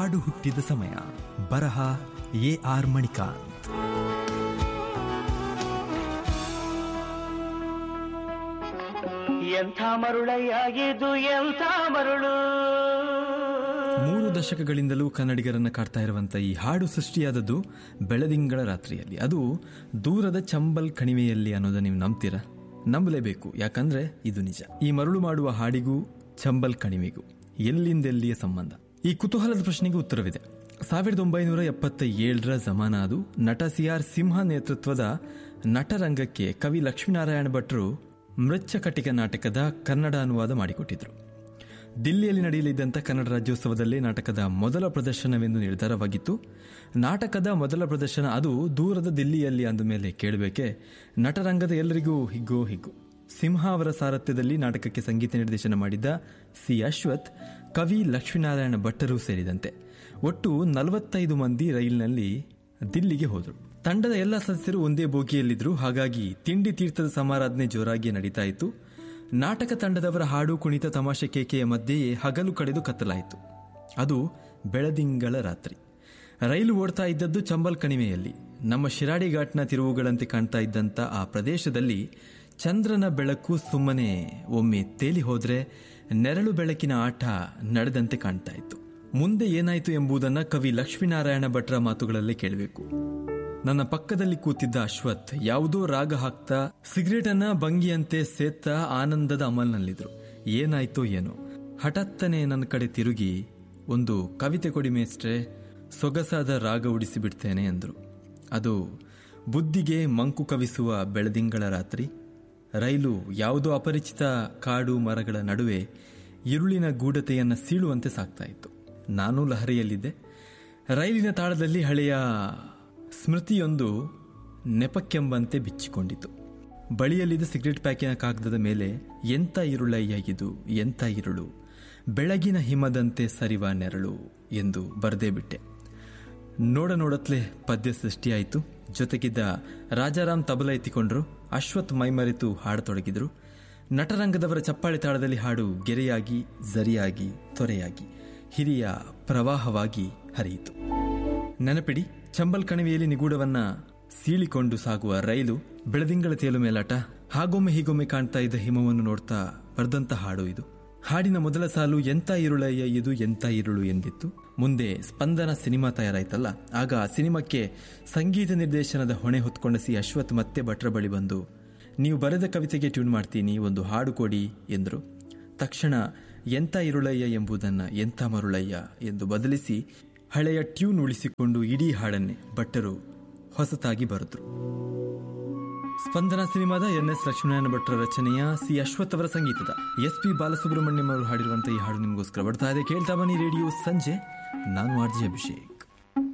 ಹಾಡು ಹುಟ್ಟಿದ ಸಮಯ ಬರಹ ಎ ಆರ್ ಮಣಿಕಾಂತ್ ಎಂಥ ಮರುಳಯ್ಯಾಗಿದು ಎಂಥ ಮರುಳು ಮೂರು ದಶಕಗಳಿಂದಲೂ ಕನ್ನಡಿಗರನ್ನ ಕಾಡ್ತಾ ಇರುವಂತ ಈ ಹಾಡು ಸೃಷ್ಟಿಯಾದದ್ದು ಬೆಳದಿಂಗಳ ರಾತ್ರಿಯಲ್ಲಿ ಅದು ದೂರದ ಚಂಬಲ್ ಕಣಿವೆಯಲ್ಲಿ ಅನ್ನೋದನ್ನ ನೀವು ನಂಬ್ತೀರಾ ನಂಬಲೇಬೇಕು ಯಾಕಂದ್ರೆ ಇದು ನಿಜ ಈ ಮರಳು ಮಾಡುವ ಹಾಡಿಗೂ ಚಂಬಲ್ ಕಣಿವೆಗೂ ಎಲ್ಲಿಂದೆಲ್ಲಿಯ ಸಂಬಂಧ ಈ ಕುತೂಹಲದ ಪ್ರಶ್ನೆಗೆ ಉತ್ತರವಿದೆ ಸಾವಿರದ ಒಂಬೈನೂರ ಎಪ್ಪತ್ತ ಏಳರ ಜಮಾನ ಅದು ನಟ ಸಿ ಆರ್ ಸಿಂಹ ನೇತೃತ್ವದ ನಟರಂಗಕ್ಕೆ ಕವಿ ಲಕ್ಷ್ಮೀನಾರಾಯಣ ಭಟ್ರು ಮೃಚ್ಛಕಟಿಕ ನಾಟಕದ ಕನ್ನಡ ಅನುವಾದ ಮಾಡಿಕೊಟ್ಟಿದ್ರು ದಿಲ್ಲಿಯಲ್ಲಿ ನಡೆಯಲಿದ್ದಂಥ ಕನ್ನಡ ರಾಜ್ಯೋತ್ಸವದಲ್ಲಿ ನಾಟಕದ ಮೊದಲ ಪ್ರದರ್ಶನವೆಂದು ನಿರ್ಧಾರವಾಗಿತ್ತು ನಾಟಕದ ಮೊದಲ ಪ್ರದರ್ಶನ ಅದು ದೂರದ ದಿಲ್ಲಿಯಲ್ಲಿ ಅಂದ ಮೇಲೆ ಕೇಳಬೇಕೆ ನಟರಂಗದ ಎಲ್ಲರಿಗೂ ಹಿಗ್ಗೋ ಹಿಗ್ಗು ಸಿಂಹ ಅವರ ಸಾರಥ್ಯದಲ್ಲಿ ನಾಟಕಕ್ಕೆ ಸಂಗೀತ ನಿರ್ದೇಶನ ಮಾಡಿದ್ದ ಸಿ ಅಶ್ವಥ್ ಕವಿ ಲಕ್ಷ್ಮೀನಾರಾಯಣ ಭಟ್ಟರು ಸೇರಿದಂತೆ ಒಟ್ಟು ನಲವತ್ತೈದು ಮಂದಿ ರೈಲಿನಲ್ಲಿ ದಿಲ್ಲಿಗೆ ಹೋದರು ತಂಡದ ಎಲ್ಲ ಸದಸ್ಯರು ಒಂದೇ ಬೋಗಿಯಲ್ಲಿದ್ರು ಹಾಗಾಗಿ ತಿಂಡಿ ತೀರ್ಥದ ಸಮಾರಾಧನೆ ಜೋರಾಗಿ ನಡೀತಾ ಇತ್ತು ನಾಟಕ ತಂಡದವರ ಹಾಡು ಕುಣಿತ ತಮಾಷೆ ಕೇಕೆಯ ಮಧ್ಯೆಯೇ ಹಗಲು ಕಳೆದು ಕತ್ತಲಾಯಿತು ಅದು ಬೆಳದಿಂಗಳ ರಾತ್ರಿ ರೈಲು ಓಡ್ತಾ ಇದ್ದದ್ದು ಚಂಬಲ್ ಕಣಿವೆಯಲ್ಲಿ ನಮ್ಮ ಶಿರಾಡಿ ಘಾಟ್ನ ತಿರುವುಗಳಂತೆ ಕಾಣ್ತಾ ಇದ್ದಂಥ ಆ ಪ್ರದೇಶದಲ್ಲಿ ಚಂದ್ರನ ಬೆಳಕು ಸುಮ್ಮನೆ ಒಮ್ಮೆ ತೇಲಿ ಹೋದ್ರೆ ನೆರಳು ಬೆಳಕಿನ ಆಟ ನಡೆದಂತೆ ಕಾಣ್ತಾ ಇತ್ತು ಮುಂದೆ ಏನಾಯಿತು ಎಂಬುದನ್ನ ಕವಿ ಲಕ್ಷ್ಮೀನಾರಾಯಣ ಭಟ್ರ ಮಾತುಗಳಲ್ಲೇ ಕೇಳಬೇಕು ನನ್ನ ಪಕ್ಕದಲ್ಲಿ ಕೂತಿದ್ದ ಅಶ್ವಥ್ ಯಾವುದೋ ರಾಗ ಹಾಕ್ತಾ ಸಿಗರೇಟ್ ಅನ್ನ ಬಂಗಿಯಂತೆ ಸೇತ್ತ ಆನಂದದ ಅಮಲ್ನಲ್ಲಿದ್ರು ಏನಾಯ್ತೋ ಏನೋ ಹಠಾತ್ತನೆ ನನ್ನ ಕಡೆ ತಿರುಗಿ ಒಂದು ಕವಿತೆ ಕೊಡಿ ಮೇಸ್ಟ್ರೆ ಸೊಗಸಾದ ರಾಗ ಉಡಿಸಿ ಬಿಡ್ತೇನೆ ಎಂದ್ರು ಅದು ಬುದ್ಧಿಗೆ ಮಂಕು ಕವಿಸುವ ಬೆಳದಿಂಗಳ ರಾತ್ರಿ ರೈಲು ಯಾವುದೋ ಅಪರಿಚಿತ ಕಾಡು ಮರಗಳ ನಡುವೆ ഇരുಳಿನ ಗೂಢತೆಯನ್ನು ಸೀಳುವಂತೆ ಸಾಗ್ತಾ ಇತ್ತು ನಾನು ಲಹರಿಯಲ್ಲಿದ್ದೆ ರೈಲಿನ ತಾಳದಲ್ಲಿ ಹಳೆಯ ಸ್ಮೃತಿಯೊಂದು ನೆಪಕ್ಕೆಂಬಂತೆ ಬಿಚ್ಚಿಕೊಂಡಿತು ಬಳಿಯಲ್ಲಿದ್ದ ಸಿಗರೆಟ್ ಪ್ಯಾಕಿನ ಕಾಗದದ ಮೇಲೆ ಎಂಥ ಇರುಳಯ್ಯ ಇದು ಎಂಥ ಇರುಳು ಬೆಳಗಿನ ಹಿಮದಂತೆ ಸರಿವ ನೆರಳು ಎಂದು ಬರೆದೇ ಬಿಟ್ಟೆ ನೋಡ ನೋಡತ್ಲೆ ಪದ್ಯ ಸೃಷ್ಟಿಯಾಯಿತು ಜೊತೆಗಿದ್ದ ರಾಜಾರಾಮ್ ತಬಲ ಎತ್ತಿಕೊಂಡ್ರು ಅಶ್ವಥ್ ಮೈಮರೆತು ಹಾಡತೊಡಗಿದ್ರು ನಟರಂಗದವರ ಚಪ್ಪಾಳೆ ತಾಳದಲ್ಲಿ ಹಾಡು ಗೆರೆಯಾಗಿ ಝರಿಯಾಗಿ ತೊರೆಯಾಗಿ ಹಿರಿಯ ಪ್ರವಾಹವಾಗಿ ಹರಿಯಿತು ನೆನಪಿಡಿ ಚಂಬಲ್ ಕಣಿವೆಯಲ್ಲಿ ನಿಗೂಢವನ್ನ ಸೀಳಿಕೊಂಡು ಸಾಗುವ ರೈಲು ಬೆಳದಿಂಗಳ ತೇಲು ಮೇಲಾಟ ಹಾಗೊಮ್ಮೆ ಹೀಗೊಮ್ಮೆ ಕಾಣ್ತಾ ಇದ್ದ ಹಿಮವನ್ನು ನೋಡ್ತಾ ಬರೆದಂತ ಹಾಡು ಇದು ಹಾಡಿನ ಮೊದಲ ಸಾಲು ಎಂತ ಇರುಳಯ್ಯ ಇದು ಎಂತ ಇರುಳು ಎಂದಿತ್ತು ಮುಂದೆ ಸ್ಪಂದನ ಸಿನಿಮಾ ತಯಾರಾಯ್ತಲ್ಲ ಆಗ ಆ ಸಿನಿಮಾಕ್ಕೆ ಸಂಗೀತ ನಿರ್ದೇಶನದ ಹೊಣೆ ಹೊತ್ಕೊಂಡ ಸಿ ಅಶ್ವಥ್ ಮತ್ತೆ ಭಟ್ರ ಬಳಿ ಬಂದು ನೀವು ಬರೆದ ಕವಿತೆಗೆ ಟ್ಯೂನ್ ಮಾಡ್ತೀನಿ ಒಂದು ಹಾಡು ಕೊಡಿ ಎಂದರು ತಕ್ಷಣ ಎಂತ ಇರುಳಯ್ಯ ಎಂಬುದನ್ನ ಎಂತ ಮರುಳಯ್ಯ ಎಂದು ಬದಲಿಸಿ ಹಳೆಯ ಟ್ಯೂನ್ ಉಳಿಸಿಕೊಂಡು ಇಡೀ ಹಾಡನ್ನೇ ಭಟ್ಟರು ಹೊಸತಾಗಿ ಬರೆದ್ರು ಸ್ಪಂದನ ಸಿನಿಮಾದ ಎನ್ ಎಸ್ ಲಕ್ಷ್ಮೀನಾರಾಯಣ ಭಟ್ರ ರಚನೆಯ ಸಿ ಅಶ್ವಥ್ ಅವರ ಸಂಗೀತದ ಎಸ್ ಪಿ ಬಾಲಸುಬ್ರಹ್ಮಣ್ಯಂ ಅವರು ಹಾಡಿರುವಂತಹ ಈ ಹಾಡು ನಿಮಗೋಸ್ಕರ ಬರ್ತಾ ಇದೆ ಕೇಳ್ತಾ ಬನ್ನಿ ರೇಡಿಯೋ ಸಂಜೆ ನಾನು ಆರ್ಜಿ ಅಭಿಷೇಕ್